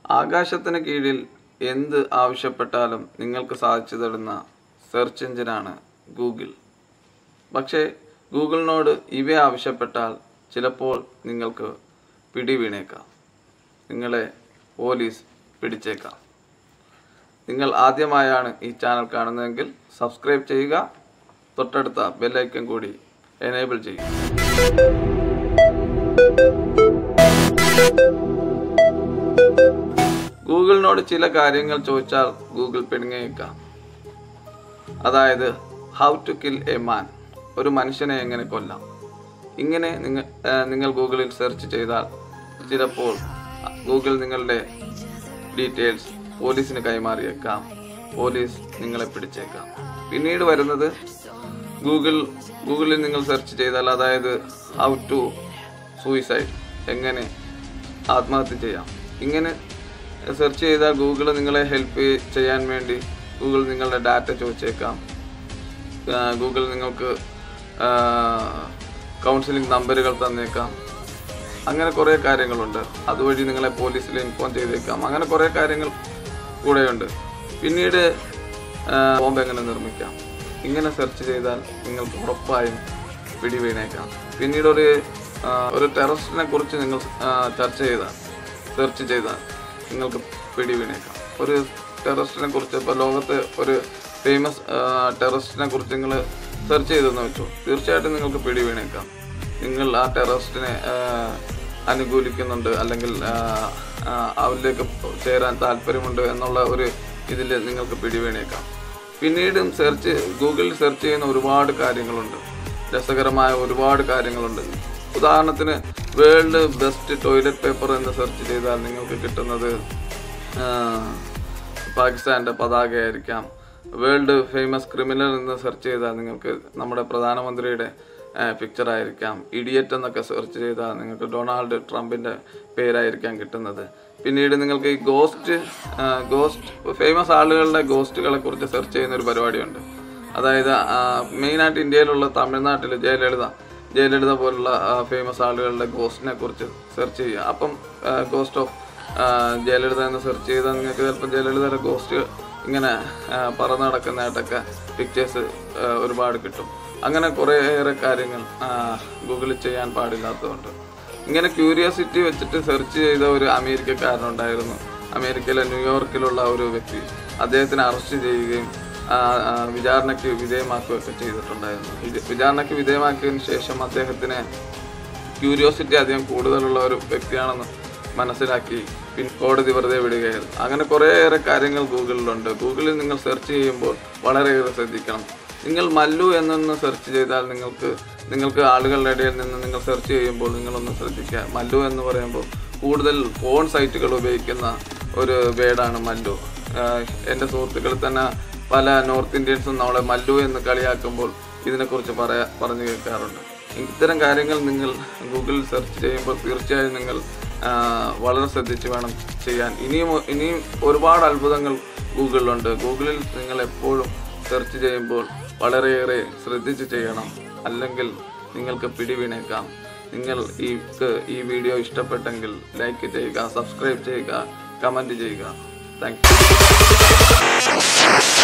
ആകാശത്തിന് കീഴിൽ എന്ത് ആവശ്യപ്പെട്ടാലും നിങ്ങൾക്ക് സാധിച്ചു തരുന്ന സെർച്ച് എഞ്ചിനാണ് ഗൂഗിൾ പക്ഷേ ഗൂഗിളിനോട് ഇവ ആവശ്യപ്പെട്ടാൽ ചിലപ്പോൾ നിങ്ങൾക്ക് പിടി വീണേക്കാം നിങ്ങളെ പോലീസ് പിടിച്ചേക്കാം നിങ്ങൾ ആദ്യമായാണ് ഈ ചാനൽ കാണുന്നതെങ്കിൽ സബ്സ്ക്രൈബ് ചെയ്യുക തൊട്ടടുത്ത ബെല്ലൈക്കൻ കൂടി എനേബിൾ ചെയ്യുക ഗൂഗിളിനോട് ചില കാര്യങ്ങൾ ചോദിച്ചാൽ ഗൂഗിൾ പിണങ്ങിയേക്കാം അതായത് how to kill a man ഒരു മനുഷ്യനെ എങ്ങനെ കൊല്ലാം ഇങ്ങനെ നിങ്ങൾ നിങ്ങൾ ഗൂഗിളിൽ സെർച്ച് ചെയ്താൽ ചിലപ്പോൾ ഗൂഗിൾ നിങ്ങളുടെ ഡീറ്റെയിൽസ് പോലീസിന് കൈമാറിയേക്കാം പോലീസ് നിങ്ങളെ പിടിച്ചേക്കാം പിന്നീട് വരുന്നത് ഗൂഗിൾ ഗൂഗിളിൽ നിങ്ങൾ സെർച്ച് ചെയ്താൽ അതായത് ഹൗ ടു സൂയിസൈഡ് എങ്ങനെ ആത്മഹത്യ ചെയ്യാം ഇങ്ങനെ സെർച്ച് ചെയ്താൽ ഗൂഗിൾ നിങ്ങളെ ഹെൽപ്പ് ചെയ്യാൻ വേണ്ടി ഗൂഗിൾ നിങ്ങളുടെ ഡാറ്റ ചോദിച്ചേക്കാം ആ, ഗൂഗിൾ നിങ്ങൾക്ക് കൗൺസിലിംഗ് നമ്പറുകൾ തന്നേക്കാം അങ്ങനെ കുറേ കാര്യങ്ങളുണ്ട് അതുവഴി നിങ്ങളെ പോലീസിൽ ഇൻഫോം ചെയ്തേക്കാം അങ്ങനെ കുറേ കാര്യങ്ങൾ കൂടെയുണ്ട് പിന്നീട് ആ, ബോംബ് എങ്ങനെ നിർമ്മിക്കാം ഇങ്ങനെ സെർച്ച് ചെയ്താൽ നിങ്ങൾക്ക് ഉറപ്പായും പിടി വീണേക്കാം പിന്നീട് ഒരു ആ, ഒരു ടെററിസ്റ്റിനെ കുറിച്ച് നിങ്ങൾ ആ, ചർച്ച ചെയ്താൽ സെർച്ച് ചെയ്താൽ നിങ്ങൾക്ക് പിടി വീണേക്കാം ഒരു ടെററിസ്റ്റിനെ കുറിച്ച് ഇപ്പോൾ ലോകത്ത് ഒരു ഫേമസ് ടെററിസ്റ്റിനെ കുറിച്ച് നിങ്ങൾ സെർച്ച് ചെയ്തെന്ന് വെച്ചു തീർച്ചയായിട്ടും നിങ്ങൾക്ക് പിടി വീണേക്കാം നിങ്ങൾ ആ ടെററിസ്റ്റിനെ ആ, അനുകൂലിക്കുന്നുണ്ട് അല്ലെങ്കിൽ ആ, ആ, അവരിലേക്ക് ചേരാൻ താല്പര്യമുണ്ട് എന്നുള്ള ഒരു ഇതിൽ നിങ്ങൾക്ക് പിടി വീണേക്കാം പിന്നീടും സെർച്ച് ഗൂഗിളിൽ സെർച്ച് ചെയ്യുന്ന ഒരുപാട് കാര്യങ്ങളുണ്ട് രസകരമായ ഒരുപാട് കാര്യങ്ങളുണ്ട് ഉദാഹരണത്തിന് വേൾഡ് ബെസ്റ്റ് ടോയ്ലറ്റ് പേപ്പർ എന്ന് സെർച്ച് ചെയ്താൽ നിങ്ങൾക്ക് കിട്ടുന്നത് ആ, പാകിസ്ഥാൻ്റെ പതാകയായിരിക്കാം വേൾഡ് ഫേമസ് ക്രിമിനൽ എന്ന് സെർച്ച് ചെയ്താൽ നിങ്ങൾക്ക് നമ്മുടെ പ്രധാനമന്ത്രിയുടെ പിക്ചർ ആയിരിക്കാം ഇഡിയറ്റ് എന്നൊക്കെ സെർച്ച് ചെയ്താൽ നിങ്ങൾക്ക് ഡൊണാൾഡ് ട്രംപിൻ്റെ പേരായിരിക്കാം കിട്ടുന്നത് പിന്നീട് നിങ്ങൾക്ക് ഈ ഗോസ്റ്റ് ഗോസ്റ്റ് ഫേമസ് ആളുകളുടെ ഗോസ്റ്റുകളെ കുറിച്ച് സെർച്ച് ചെയ്യുന്ന ഒരു പരിപാടിയുണ്ട് അതായത് മെയിനായിട്ട് ഇന്ത്യയിലുള്ള തമിഴ്നാട്ടിൽ ജയലളിത ജയലളിത പോലുള്ള ഫേമസ് ആളുകളുടെ ഗോസ്റ്റിനെ കുറിച്ച് സെർച്ച് ചെയ്യുക അപ്പം ഗോസ്റ്റ് ഓഫ് ജയലളിത എന്ന് സെർച്ച് ചെയ്താൽ നിങ്ങൾക്ക് ചിലപ്പോൾ ജയലളിതയുടെ ഗോസ്റ്റ് ഇങ്ങനെ ആ, പറന്ന് നടക്കുന്നതായിട്ടൊക്കെ പിക്ചേഴ്സ് ഒരുപാട് കിട്ടും അങ്ങനെ കുറേയേറെ കാര്യങ്ങൾ ആ, ഗൂഗിളിൽ ചെയ്യാൻ പാടില്ലാത്തതുണ്ട് ഇങ്ങനെ ക്യൂരിയോസിറ്റി വെച്ചിട്ട് സെർച്ച് ചെയ്ത ഒരു അമേരിക്കക്കാരനുണ്ടായിരുന്നു അമേരിക്കയിലെ ന്യൂയോർക്കിലുള്ള ഒരു വ്യക്തി അദ്ദേഹത്തിനെ അറസ്റ്റ് ചെയ്യുകയും ആ, ആ, വിചാരണയ്ക്ക് വിധേയമാക്കുകയൊക്കെ ചെയ്തിട്ടുണ്ടായിരുന്നു ഇത് വിചാരണയ്ക്ക് വിധേയമാക്കിയതിനു ശേഷം അദ്ദേഹത്തിനെ ക്യൂരിയോസിറ്റി അധികം കൂടുതലുള്ള ഒരു വ്യക്തിയാണെന്ന് മനസ്സിലാക്കി പിൻ കോടതി വെറുതെ വിടുകയായിരുന്നു അങ്ങനെ കുറേയേറെ കാര്യങ്ങൾ ഗൂഗിളിലുണ്ട് ഗൂഗിളിൽ നിങ്ങൾ സെർച്ച് ചെയ്യുമ്പോൾ വളരെയേറെ ശ്രദ്ധിക്കണം നിങ്ങൾ മല്ലു എന്നൊന്ന് സെർച്ച് ചെയ്താൽ നിങ്ങൾക്ക് നിങ്ങൾക്ക് ആളുകളുടെ ഇടയിൽ നിന്ന് നിങ്ങൾ സെർച്ച് ചെയ്യുമ്പോൾ നിങ്ങളൊന്ന് ശ്രദ്ധിക്കുക മല്ലു എന്ന് പറയുമ്പോൾ കൂടുതൽ ഫോൺ സൈറ്റുകൾ ഉപയോഗിക്കുന്ന ഒരു വേർഡാണ് മല്ലു ആഹ് എൻ്റെ സുഹൃത്തുക്കളിൽ തന്നെ പല നോർത്ത് ഇന്ത്യൻസും നമ്മളെ മല്ലു എന്ന് കളിയാക്കുമ്പോൾ ഇതിനെക്കുറിച്ച് പറയാ പറഞ്ഞു കേൾക്കാറുണ്ട് ഇത്തരം കാര്യങ്ങൾ നിങ്ങൾ ഗൂഗിളിൽ സെർച്ച് ചെയ്യുമ്പോൾ തീർച്ചയായും നിങ്ങൾ ആ, വളരെ ശ്രദ്ധിച്ച് വേണം ചെയ്യാൻ ഇനിയും ഇനിയും ഒരുപാട് അത്ഭുതങ്ങൾ ഗൂഗിളിലുണ്ട് ഗൂഗിളിൽ നിങ്ങൾ എപ്പോഴും സെർച്ച് ചെയ്യുമ്പോൾ വളരെയേറെ ശ്രദ്ധിച്ച് ചെയ്യണം അല്ലെങ്കിൽ നിങ്ങൾക്ക് പിടിവീണേക്കാം നിങ്ങൾ ഈ ഈ വീഡിയോ ഇഷ്ടപ്പെട്ടെങ്കിൽ ലൈക്ക് ചെയ്യുക സബ്സ്ക്രൈബ് ചെയ്യുക കമൻറ്റ് ചെയ്യുക താങ്ക് യു